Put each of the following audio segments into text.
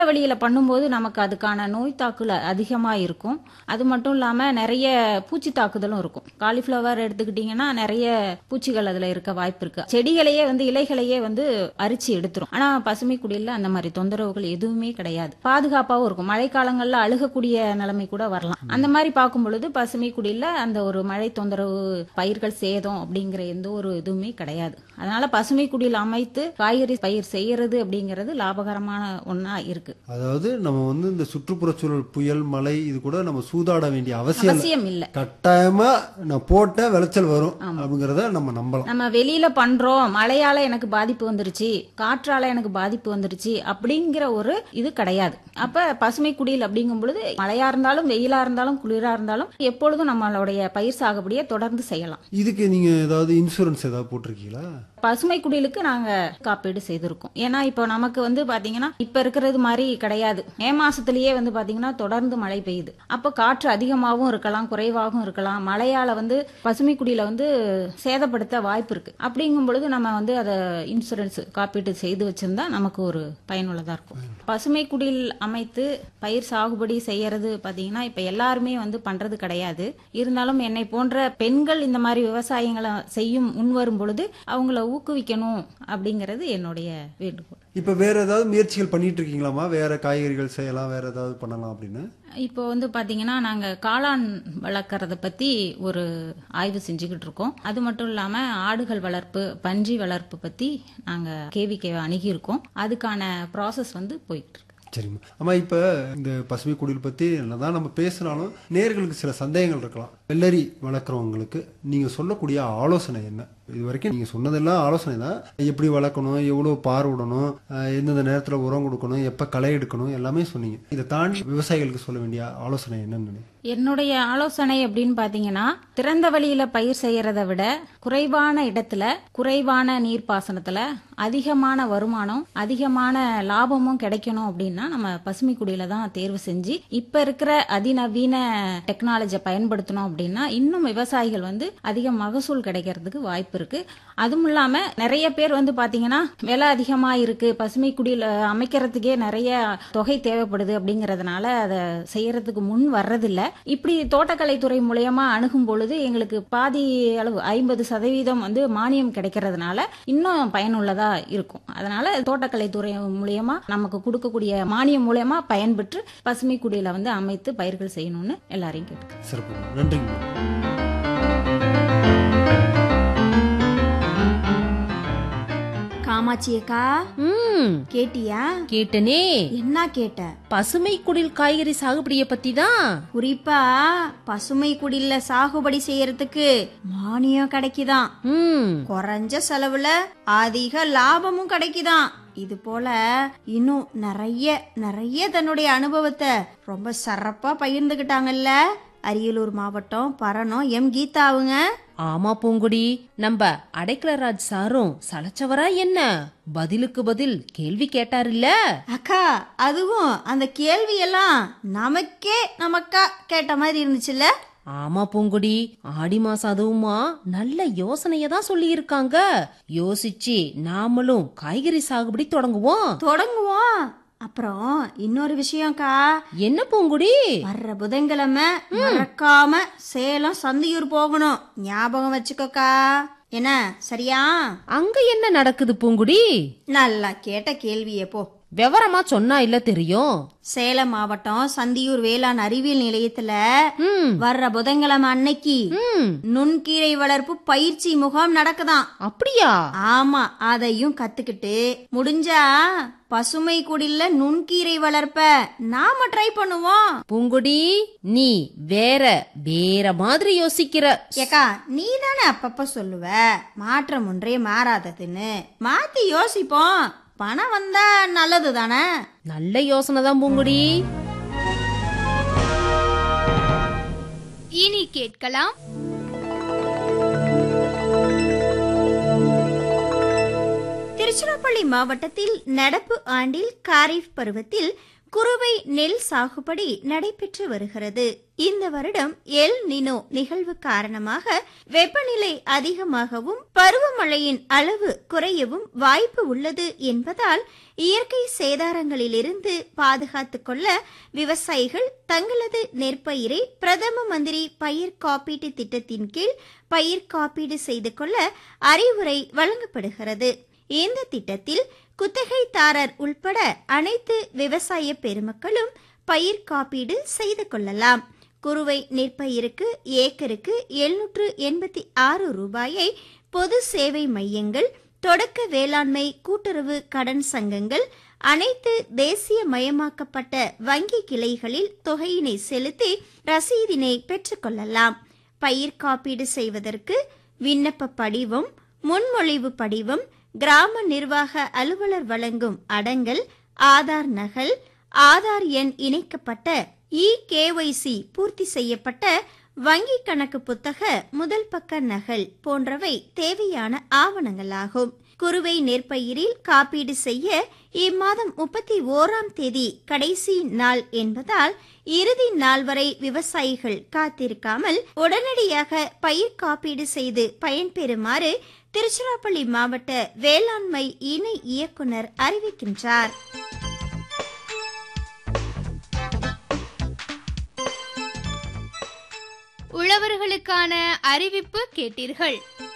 வழியில பண்ணும்போது நமக்கு அதுக்கான நோய் தாக்குல அதிகமா இருக்கும் அது மட்டும் இல்லாம நிறைய பூச்சி தாக்குதலும் இருக்கும் காலிஃபிளவர் எடுத்துக்கிட்டீங்கன்னா நிறைய பூச்சிகள் அதுல இருக்க வாய்ப்பு இருக்கு செடிகளையே வந்து இலைகளையே வந்து அரிச்சு எடுத்துரும் ஆனா பசுமை குடியில அந்த மாதிரி தொந்தரவுகள் எதுவுமே கிடையாது பாதுகாப்பாவும் இருக்கும் மழைக்காலங்கள்ல அழுகக்கூடிய நிலைமை கூட வரலாம் அந்த மாதிரி பார்க்கும் பொழுது பசுமை குடியில அந்த ஒரு மழை தொந்தரவு பயிர்கள் சேதம் அப்படிங்கிற எந்த ஒரு இதுவுமே கிடையாது அதனால பசுமை குடியில் அமைத்து காய்கறி பயிர் செய்யறது அப்படிங்கிறது லாபகரமான ஒண்ணா இருக்கு அதாவது நம்ம வந்து இந்த சுற்றுப்புற சூழல் புயல் மழை இது கூட நம்ம சூதாட வேண்டிய அவசியம் இல்லை அவசியம் இல்ல கட்டாயமா நான் போட்ட விளைச்சல் வரும் அப்படிங்கறத நம்ம நம்பலாம் நம்ம வெளியில பண்றோம் மழையால எனக்கு பாதிப்பு வந்துருச்சு காற்றால எனக்கு பாதிப்பு வந்துருச்சு அப்படிங்கிற ஒரு இது கிடையாது அப்ப பசுமை குடில் அப்படிங்கும் பொழுது மழையா இருந்தாலும் வெயிலா இருந்தாலும் குளிரா இருந்தாலும் எப்பொழுதும் நம்மளுடைய பயிர் சாகுபடியை தொடர்ந்து செய்யலாம் இதுக்கு நீங்க ஏதாவது இன்சூரன்ஸ் ஏதாவது போட்டிருக்கீங்களா பசுமை குடிலுக்கு நாங்க காப்பீடு செய்திருக்கோம் ஏன்னா இப்போ நமக்கு வந்து பாத்தீங்கன்னா இப்ப இருக்கிறது மாதிரி கிடையாது மே மாசத்திலேயே வந்து பாத்தீங்கன்னா தொடர்ந்து மழை பெய்யுது அப்ப காற்று அதிகமாகவும் இருக்கலாம் குறைவாகவும் இருக்கலாம் மழையால வந்து பசுமை குடியில வந்து சேதப்படுத்த வாய்ப்பு இருக்கு அப்படிங்கும் பொழுது நம்ம வந்து அதை இன்சூரன்ஸ் காப்பீடு செய்து வச்சிருந்தா நமக்கு ஒரு பயனுள்ளதா இருக்கும் பசுமை குடில் அமைத்து பயிர் சாகுபடி செய்யறது பாத்தீங்கன்னா இப்ப எல்லாருமே வந்து பண்றது கிடையாது இருந்தாலும் என்னை போன்ற பெண்கள் இந்த மாதிரி விவசாயங்களை செய்யும் முன் வரும் பொழுது அவங்கள ஊக்குவிக்கணும் அப்படிங்கிறது என்னுடைய வேண்டுகோள் இப்ப வேற ஏதாவது முயற்சிகள் பண்ணிட்டு இருக்கீங்களாமா வேற காய்கறிகள் செய்யலாம் வேற ஏதாவது பண்ணலாம் அப்படின்னு இப்போ வந்து பாத்தீங்கன்னா நாங்க காளான் வளர்க்கறத பத்தி ஒரு ஆய்வு செஞ்சுக்கிட்டு இருக்கோம் அது மட்டும் இல்லாம ஆடுகள் வளர்ப்பு பன்றி வளர்ப்பு பத்தி நாங்க கேவிகே அணுகியிருக்கோம் அதுக்கான ப்ராசஸ் வந்து போயிட்டு இருக்கு சரிம்மா ஆமா இப்ப இந்த பசுமை குடில் பத்தி என்னதான் நம்ம பேசினாலும் நேர்களுக்கு சில சந்தேகங்கள் இருக்கலாம் வெள்ளரி வளர்க்குறவங்களுக்கு நீங்க சொல்லக்கூடிய ஆலோசனை என்ன இது வரைக்கும் நீங்க சொன்னதெல்லாம் ஆலோசனை தான் எப்படி வளர்க்கணும் எவ்வளவு பார் விடணும் அஹ் எந்தெந்த நேரத்துல உரம் கொடுக்கணும் எப்ப களை எடுக்கணும் எல்லாமே சொன்னீங்க இதை தாண்டி விவசாயிகளுக்கு சொல்ல வேண்டிய ஆலோசனை என்னன்னு நினைக்கிறீங்க? என்னுடைய ஆலோசனை அப்படின்னு பாத்தீங்கன்னா திறந்த வெளியில பயிர் செய்யறதை விட குறைவான இடத்துல குறைவான நீர்ப்பாசனத்துல அதிகமான வருமானம் அதிகமான லாபமும் கிடைக்கணும் அப்படின்னா நம்ம பசுமை குடியில தான் தேர்வு செஞ்சு இப்ப இருக்கிற அதிநவீன டெக்னாலஜியை பயன்படுத்தணும் அப்படின்னா இன்னும் விவசாயிகள் வந்து அதிக மகசூல் கிடைக்கிறதுக்கு வாய்ப்பு இருக்கு அதுவும் இல்லாம நிறைய பேர் வந்து பாத்தீங்கன்னா விலை அதிகமா இருக்கு பசுமை குடியில அமைக்கிறதுக்கே நிறைய தொகை தேவைப்படுது அப்படிங்கறதுனால அதை செய்யறதுக்கு முன் வர்றதில்ல இப்படி தோட்டக்கலைத்துறை மூலியமா அணுகும் பொழுது எங்களுக்கு பாதி அளவு ஐம்பது சதவீதம் வந்து மானியம் கிடைக்கிறதுனால இன்னும் பயனுள்ளதா இருக்கும் அதனால தோட்டக்கலைத்துறை மூலியமா நமக்கு கொடுக்கக்கூடிய மானியம் மூலியமா பயன்பெற்று பசுமை குடியில வந்து அமைத்து பயிர்கள் செய்யணும்னு எல்லாரையும் கேட்டுக்கிறேன் சிறப்பு நன்றிங்க காமாட்சி அக்கா ம் கேட்டியா கேட்டனே என்ன கேட்ட பசுமை குடில் காய்கறி சாகுபடிய பத்தி தான் குறிப்பா பசுமை குடில்ல சாகுபடி செய்யறதுக்கு மானியம் கிடைக்குதாம் ம் குறைஞ்ச செலவுல அதிக லாபமும் கிடைக்குதாம் இது போல இன்னும் நிறைய நிறைய தன்னுடைய அனுபவத்தை ரொம்ப சிறப்பா பகிர்ந்துகிட்டாங்கல்ல அரியலூர் மாவட்டம் பரணம் எம் கீதாவுங்க ஆமா பூங்குடி நம்ம அடைக்கலராஜ் சாரும் சலைச்சவரா என்ன பதிலுக்கு பதில் கேள்வி கேட்டாருல்ல அக்கா அதுவும் அந்த கேள்வியெல்லாம் நமக்கே நமக்கா கேட்ட மாதிரி இருந்துச்சுல்ல ஆமா பூங்குடி ஆடி மாசம் அதுவுமா நல்ல யோசனைய தான் சொல்லி இருக்காங்க யோசிச்சு நாமளும் காய்கறி சாகுபடி தொடங்குவோம் தொடங்குவோம் அப்புறம் இன்னொரு விஷயம்க்கா என்ன பூங்குடி வர்ற புதன்கிழமை மறக்காம சேலம் சந்தியூர் போகணும் ஞாபகம் வச்சுக்கோக்கா என்ன சரியா அங்க என்ன நடக்குது பூங்குடி நல்லா கேட்ட கேள்வியே போ விவரமா சொன்னா இல்ல தெரியும் சேலம் மாவட்டம் சந்தியூர் வேளாண் அறிவியல் நிலையத்துல ம் வர்ற புதன்கிழமை அன்னைக்கு ம் நுண்கீரை வளர்ப்பு பயிற்சி முகாம் நடக்குதாம் அப்படியா ஆமா அதையும் கத்துக்கிட்டு முடிஞ்சா பசுமை குடில்ல நுண்கீரை வளர்ப்ப நாம ட்ரை பண்ணுவோம் பூங்குடி நீ வேற வேற மாதிரி யோசிக்கிற ஏக்கா நீ தானே அப்பப்ப சொல்லுவ மாற்றம் ஒன்றே மாறாததுன்னு மாத்தி யோசிப்போம் பணம் வந்தா நல்லது தானே நல்ல யோசனை தான் பூங்குடி இனி கேட்கலாம் திருச்சிராப்பள்ளி மாவட்டத்தில் நடப்பு ஆண்டில் காரிஃப் பருவத்தில் குறுவை நெல் சாகுபடி நடைபெற்று வருகிறது இந்த வருடம் எல் நினோ நிகழ்வு காரணமாக வெப்பநிலை அதிகமாகவும் பருவமழையின் அளவு குறையவும் வாய்ப்பு உள்ளது என்பதால் இயற்கை சேதாரங்களிலிருந்து பாதுகாத்துக் கொள்ள விவசாயிகள் தங்களது நெற்பயிரை பிரதம மந்திரி பயிர் காப்பீட்டு திட்டத்தின் கீழ் பயிர் காப்பீடு செய்து கொள்ள அறிவுரை வழங்கப்படுகிறது இந்த திட்டத்தில் குத்தகைதாரர் உள்பட அனைத்து விவசாய பெருமக்களும் பயிர் காப்பீடு செய்து கொள்ளலாம் குறுவை நெற்பயிருக்கு ஏக்கருக்கு எழுநூற்று எண்பத்தி ஆறு ரூபாயை பொது சேவை மையங்கள் தொடக்க வேளாண்மை கூட்டுறவு கடன் சங்கங்கள் அனைத்து தேசியமயமாக்கப்பட்ட வங்கி கிளைகளில் தொகையினை செலுத்தி ரசீதினை பெற்றுக்கொள்ளலாம் பயிர் காப்பீடு செய்வதற்கு விண்ணப்ப படிவம் முன்மொழிவு படிவம் கிராம நிர்வாக அலுவலர் வழங்கும் அடங்கல் ஆதார் நகல் ஆதார் எண் இணைக்கப்பட்ட இ கேஒய்சி பூர்த்தி செய்யப்பட்ட வங்கி கணக்கு புத்தக முதல் பக்க நகல் போன்றவை தேவையான ஆவணங்களாகும் குறுவை நெற்பயிரில் காப்பீடு செய்ய இம்மாதம் முப்பத்தி ஓராம் தேதி கடைசி நாள் என்பதால் இறுதி நாள் வரை விவசாயிகள் காத்திருக்காமல் உடனடியாக பயிர் காப்பீடு செய்து பயன்பெறுமாறு திருச்சிராப்பள்ளி மாவட்ட வேளாண்மை இணை இயக்குனர் அறிவிக்கின்றார் உழவர்களுக்கான அறிவிப்பு கேட்டீர்கள்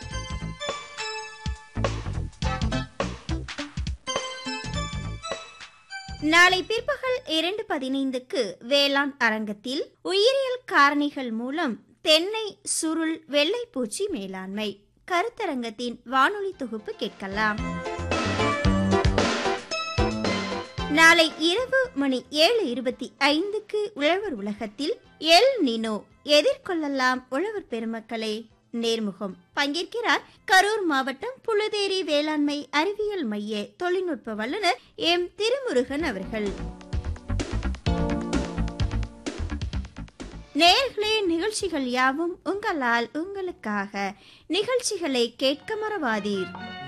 நாளை பிற்பகல் இரண்டு பதினைந்துக்கு வேளாண் அரங்கத்தில் உயிரியல் காரணிகள் மூலம் தென்னை சுருள் வெள்ளைப்பூச்சி மேலாண்மை கருத்தரங்கத்தின் வானொலி தொகுப்பு கேட்கலாம் நாளை இரவு மணி ஏழு இருபத்தி ஐந்துக்கு உழவர் உலகத்தில் எல் நினோ எதிர்கொள்ளலாம் உழவர் பெருமக்களே நேர்முகம் பங்கேற்கிறார் கரூர் மாவட்டம் புழுதேரி வேளாண்மை அறிவியல் மைய தொழில்நுட்ப வல்லுநர் எம் திருமுருகன் அவர்கள் நேயர்களே நிகழ்ச்சிகள் யாவும் உங்களால் உங்களுக்காக நிகழ்ச்சிகளை கேட்க மறவாதீர்